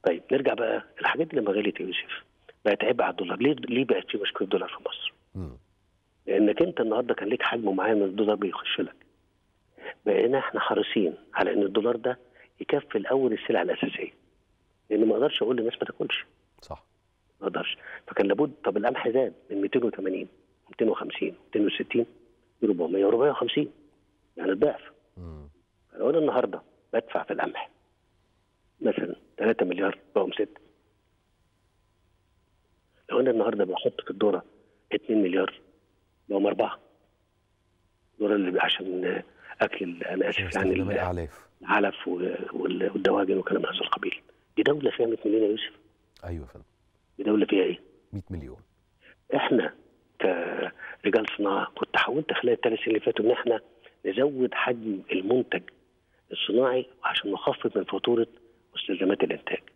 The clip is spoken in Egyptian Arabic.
طيب نرجع بقى الحاجات دي لما غليت يا يوسف بقت عبء على الدولار ليه ليه بقت في مشكله دولار في مصر؟ مم. لانك انت النهارده كان ليك حجم معين من الدولار بيخش لك بقينا احنا حريصين على ان الدولار ده يكفي الاول السلع الاساسيه لان ما اقدرش اقول للناس ما تاكلش صح ما اقدرش فكان لابد طب القمح زاد من 280 250 260 ل 400 و 450 يعني الضعف مم. لو انا النهارده بدفع في القمح مثلا 3 مليار بقوا 6 لو انا النهارده بحط في الذره 2 مليار بقوا 4 الذره اللي عشان اكل ال- انا عشان اسف يعني استخدام ال- الاعلاف العلف و- وال- والدواجن وكلام من هذا القبيل دي دوله فيها 100 مليون يا يوسف ايوه يا فندم دي دوله فيها ايه؟ 100 مليون احنا كرجال صناعه كنت حاولت خلال الثلاث سنين اللي فاتوا ان احنا نزود حجم المنتج الصناعي عشان نخفض من فاتوره مستلزمات الانتاج.